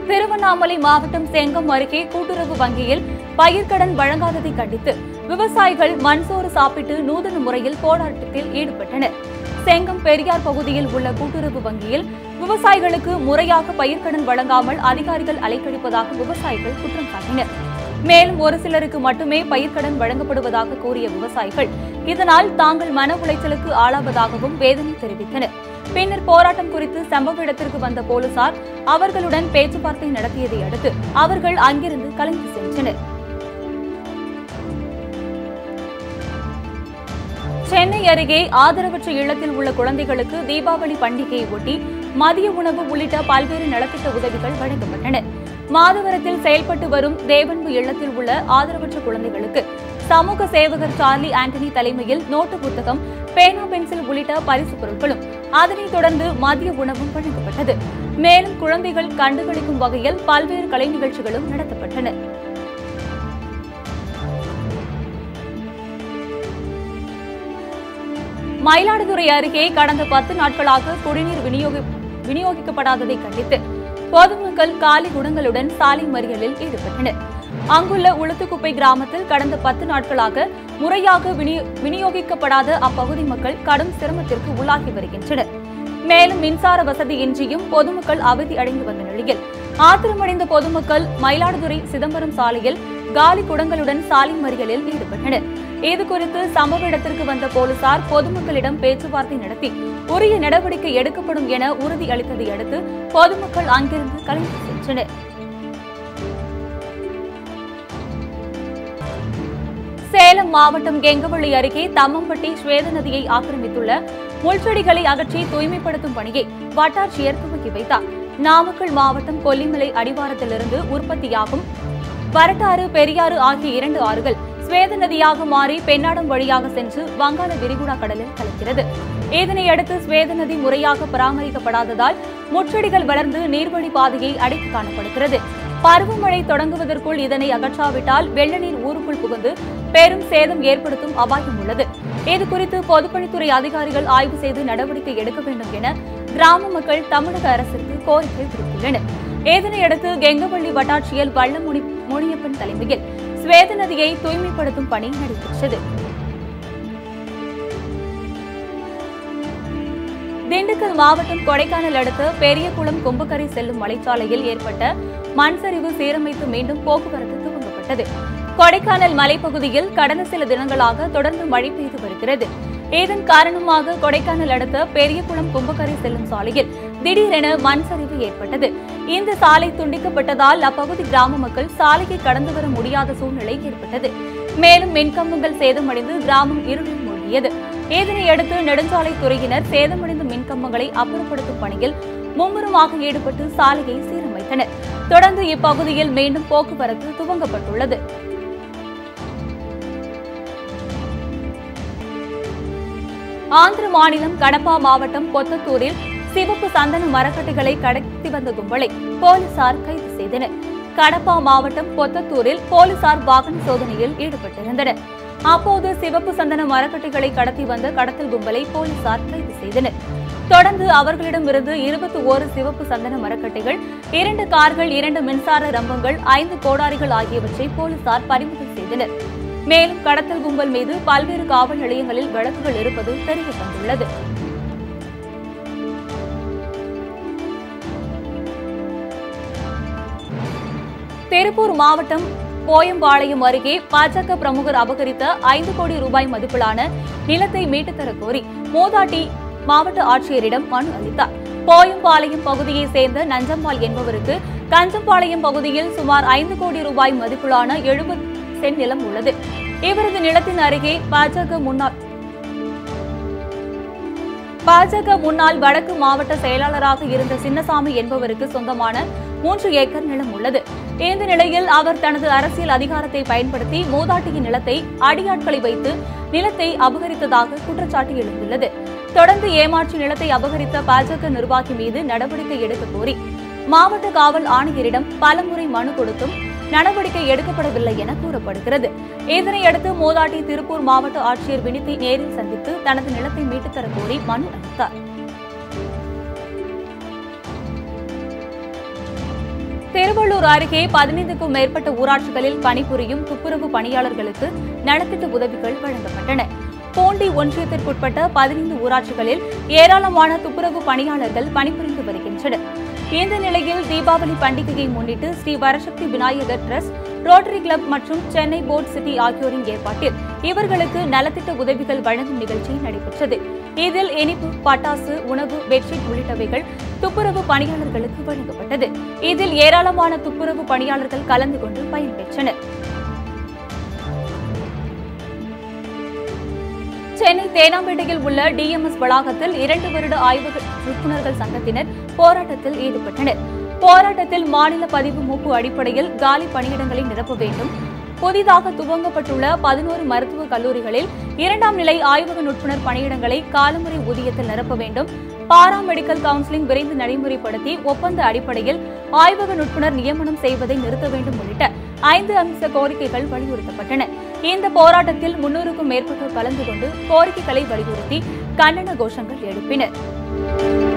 திருவண்ணாமலை மாவட்டம் செங்கம் அருகே கூட்டுறவு வங்கியில் பயிர்க்கடன் வழங்காததை கண்டித்து விவசாயிகள் மண்சோறு சாப்பிட்டு நூதன முறையில் போராட்டத்தில் ஈடுபட்டனர் செங்கம் பெரியார் பகுதியில் உள்ள கூட்டுறவு வங்கியில் விவசாயிகளுக்கு முறையாக பயிர்க்கடன் வழங்காமல் அதிகாரிகள் அலைக்கழிப்பதாக விவசாயிகள் குற்றம் சாட்டினர் மேலும் ஒரு சிலருக்கு மட்டுமே பயிர்க்கடன் வழங்கப்படுவதாக கூறிய விவசாயிகள் இதனால் தாங்கள் மன உளைச்சலுக்கு ஆளாவதாகவும் வேதனை தெரிவித்தனர் பின்னர் போராட்டம் குறித்து சம்பவ இடத்திற்கு வந்த போலீசார் அவர்களுடன் பேச்சுவார்த்தை நடத்தியதை அடுத்து அவர்கள் அங்கிருந்து கலைந்து சென்றனர் சென்னை அருகே ஆதரவற்ற இல்லத்தில் உள்ள குழந்தைகளுக்கு தீபாவளி பண்டிகையை ஒட்டி மதிய உணவு உள்ளிட்ட பல்வேறு நலத்திட்ட உதவிகள் வழங்கப்பட்டன மாதவரத்தில் செயல்பட்டு வரும் தேவன்பு இல்லத்தில் உள்ள ஆதரவற்ற குழந்தைகளுக்கு சமூக சேவகர் சார்லி ஆண்டனி தலைமையில் நோட்டு புத்தகம் பேனா பென்சில் உள்ளிட்ட பரிசு பொருட்களும் அதனைத் தொடர்ந்து மதிய உணவும் வழங்கப்பட்டது மேலும் குழந்தைகள் கண்டுகளிக்கும் வகையில் பல்வேறு கலை நிகழ்ச்சிகளும் நடத்தப்பட்டன மயிலாடுதுறை அருகே கடந்த பத்து நாட்களாக குடிநீர் விநியோக விநியோகிக்கப்படாததை கண்டித்து பொதுமக்கள் காலி குடங்களுடன் சாலை மறியலில் ஈடுபட்டனர் அங்குள்ள உளுத்துக்குப்பை கிராமத்தில் கடந்த பத்து நாட்களாக முறையாக விநியோ- விநியோகிக்கப்படாத அப்பகுதி மக்கள் கடும் சிரமத்திற்கு உள்ளாகி வருகின்றனர் மேலும் மின்சார வசதியின்றியும் பொதுமக்கள் அவதி அடைந்து வந்த நிலையில் ஆத்திரமடைந்த பொதுமக்கள் மயிலாடுதுறை சிதம்பரம் சாலையில் காலி குடங்களுடன் சாலை மறியலில் ஈடுபட்டனர் இதுகுறித்து சம்பவ இடத்திற்கு வந்த போலீசார் பொதுமக்களிடம் பேச்சுவார்த்தை நடத்தி உரிய நடவடிக்கை எடுக்கப்படும் என உறுதி அளித்ததை அடுத்து பொதுமக்கள் அங்கிருந்து கலைந்து சென்றனர் சேலம் மாவட்டம் கெங்கவள்ளி அருகே தம்மம்பட்டி ஸ்வேத நதியை ஆக்கிரமித்துள்ள முள்செடிகளை அகற்றி தூய்மைப்படுத்தும் பணியை வட்டாட்சியர் துவக்கி வைத்தார் நாமக்கல் மாவட்டம் கொல்லிமலை அடிவாரத்திலிருந்து உற்பத்தியாகும் வரட்டாறு பெரியாறு ஆகிய இரண்டு ஆறுகள் ஸ்வேத நதியாக மாறி பெண்ணாடம் வழியாக சென்று வங்காள விரிகுடா கடலில் கலக்கிறது இதனையடுத்து ஸ்வேத நதி முறையாக பராமரிக்கப்படாததால் முச்செடிகள் வளர்ந்து நீர்வழி பாதையை அடைத்து காணப்படுகிறது பருவமழை தொடங்குவதற்குள் இதனை அகற்றாவிட்டால் வெள்ள நீர் ஊருக்குள் புகுந்து பெரும் சேதம் ஏற்படுத்தும் அபாயம் உள்ளது இதுகுறித்து பொதுப்பணித்துறை அதிகாரிகள் ஆய்வு செய்து நடவடிக்கை எடுக்க வேண்டும் என கிராம மக்கள் தமிழக அரசுக்கு கோரிக்கை விடுத்துள்ளனர் இதனையடுத்து கெங்கவள்ளி வட்டாட்சியர் வல்லமுனி முனியப்பன் தலைமையில் ஸ்வேத நதியை தூய்மைப்படுத்தும் பணி நடைபெற்றது திண்டுக்கல் மாவட்டம் கொடைக்கானல் அடுத்த பெரியகுளம் கும்பக்கரை செல்லும் மலைச்சாலையில் ஏற்பட்ட மண் சரிவு சீரமைத்து மீண்டும் போக்குவரத்து துவங்கப்பட்டது கொடைக்கானல் மலைப்பகுதியில் கடந்த சில தினங்களாக தொடர்ந்து மழை பெய்து வருகிறது இதன் காரணமாக கொடைக்கானல் அடுத்த பெரியகுளம் கும்பக்கரை செல்லும் சாலையில் திடீரென மண் சரிவு ஏற்பட்டது இந்த சாலை துண்டிக்கப்பட்டதால் அப்பகுதி கிராம மக்கள் சாலையை கடந்து வர முடியாத சூழ்நிலை ஏற்பட்டது மேலும் மின்கம்பங்கள் சேதமடைந்து கிராமம் இருளில் மூழ்கியது இதனையடுத்து நெடுஞ்சாலை துறையினர் சேதமடைந்த மின்கம்பங்களை அப்புறப்படுத்தும் பணியில் மும்முரமாக ஈடுபட்டு சாலையை சீரமைத்தனர் தொடர்ந்து இப்பகுதியில் மீண்டும் போக்குவரத்து துவங்கப்பட்டுள்ளது ஆந்திர மாநிலம் கடப்பா மாவட்டம் கொத்தத்தூரில் சிவப்பு சந்தன மரக்கட்டைகளை கடத்தி வந்த கும்பலை போலீசார் கைது செய்தனர் கடப்பா மாவட்டம் கொத்தத்தூரில் போலீசார் வாகன சோதனையில் ஈடுபட்டிருந்தனர் அப்போது சிவப்பு சந்தன மரக்கட்டைகளை கடத்தி வந்த கடத்தல் கும்பலை போலீசார் கைது செய்தனர் தொடர்ந்து அவர்களிடமிருந்து இருபத்தி ஓரு சிவப்பு சந்தன மரக்கட்டைகள் இரண்டு கார்கள் இரண்டு மின்சார ரம்பங்கள் ஐந்து கோடாரிகள் ஆகியவற்றை போலீசார் பறிமுதல் செய்தனர் மேலும் கடத்தல் கும்பல் மீது பல்வேறு காவல் நிலையங்களில் வழக்குகள் இருப்பது தெரிய வந்துள்ளது திருப்பூர் மாவட்டம் போயம்பாளையம் அருகே பாஜக பிரமுகர் அபகரித்த ஐந்து கோடி ரூபாய் மதிப்பிலான நிலத்தை மீட்டுத் தரக் கோரி மூதாட்டி மாவட்ட ஆட்சியரிடம் மனு அளித்தார் போயம்பாளையம் பகுதியைச் சேர்ந்த நஞ்சம்மாள் என்பவருக்கு கஞ்சம்பாளையம் பகுதியில் சுமார் ஐந்து கோடி ரூபாய் மதிப்பிலான எழுபது சென்ட் நிலம் உள்ளது இவரது நிலத்தின் அருகே பாஜக முன்னாள் பாஜக முன்னாள் வடக்கு மாவட்ட செயலாளராக இருந்த சின்னசாமி என்பவருக்கு சொந்தமான மூன்று ஏக்கர் நிலம் உள்ளது இந்த நிலையில் அவர் தனது அரசியல் அதிகாரத்தை பயன்படுத்தி மூதாட்டியின் நிலத்தை அடியாட்களை வைத்து நிலத்தை அபகரித்ததாக குற்றச்சாட்டு எழுந்துள்ளது தொடர்ந்து ஏமாற்றி நிலத்தை அபகரித்த பாஜக நிர்வாகி மீது நடவடிக்கை எடுக்க கோரி மாவட்ட காவல் ஆணையரிடம் பலமுறை மனு கொடுத்தும் நடவடிக்கை எடுக்கப்படவில்லை என கூறப்படுகிறது இதனையடுத்து மூதாட்டி திருப்பூர் மாவட்ட ஆட்சியர் வினித்தை நேரில் சந்தித்து தனது நிலத்தை மீட்டுத் தரக் கோரி மனு அளித்தார் திருவள்ளூர் அருகே பதினைந்துக்கும் மேற்பட்ட ஊராட்சிகளில் பணிபுரியும் துப்புரவு பணியாளர்களுக்கு நலத்திட்ட உதவிகள் வழங்கப்பட்டன பூண்டி ஒன்றியத்திற்குட்பட்ட பதினைந்து ஊராட்சிகளில் ஏராளமான துப்புரவு பணியாளர்கள் பணிபுரிந்து வருகின்றனர் இந்த நிலையில் தீபாவளி பண்டிகையை முன்னிட்டு Sri Varasakthi Vinayagar trust rotary club மற்றும் சென்னை போர்ட் சிட்டி ஆகியோரின் ஏற்பாட்டில் இவர்களுக்கு நலத்திட்ட உதவிகள் வழங்கும் நிகழ்ச்சி நடைபெற்றது இதில் இனிப்பு பட்டாசு உணவு பெட்ஷீட் உள்ளிட்டவைகள் துப்புரவு பணியாளர்களுக்கு வழங்கப்பட்டது இதில் ஏராளமான துப்புரவு பணியாளர்கள் கலந்து கொண்டு பயன்பெற்றனர் சென்னை தேனாம்பேட்டையில் உள்ள டிஎம்எஸ் வளாகத்தில் இரண்டு வருட ஆய்வக நிபுணர்கள் சங்கத்தினர் போராட்டத்தில் ஈடுபட்டனர் போராட்டத்தில் மாநில பதிவு மூப்பு அடிப்படையில் காலி பணியிடங்களை நிரப்ப வேண்டும் புதிதாக துவங்கப்பட்டுள்ள பதினோரு மருத்துவக் கல்லூரிகளில் இரண்டாம் நிலை ஆய்வக நுட்புணர் பணியிடங்களை காலமுறை ஊதியத்தில் நிரப்ப வேண்டும் பாரா மெடிக்கல் கவுன்சிலிங் விரைந்து நடைமுறைப்படுத்தி ஒப்பந்த அடிப்படையில் ஆய்வக நுட்புணர் நியமனம் செய்வதை நிறுத்த வேண்டும் உள்ளிட்ட ஐந்து அம்ச கோரிக்கைகள் வலியுறுத்தப்பட்டன இந்த போராட்டத்தில் முன்னூறுக்கும் மேற்பட்டோர் கலந்து கொண்டு கோரிக்கைகளை வலியுறுத்தி கண்டன கோஷங்கள் எழுப்பினர்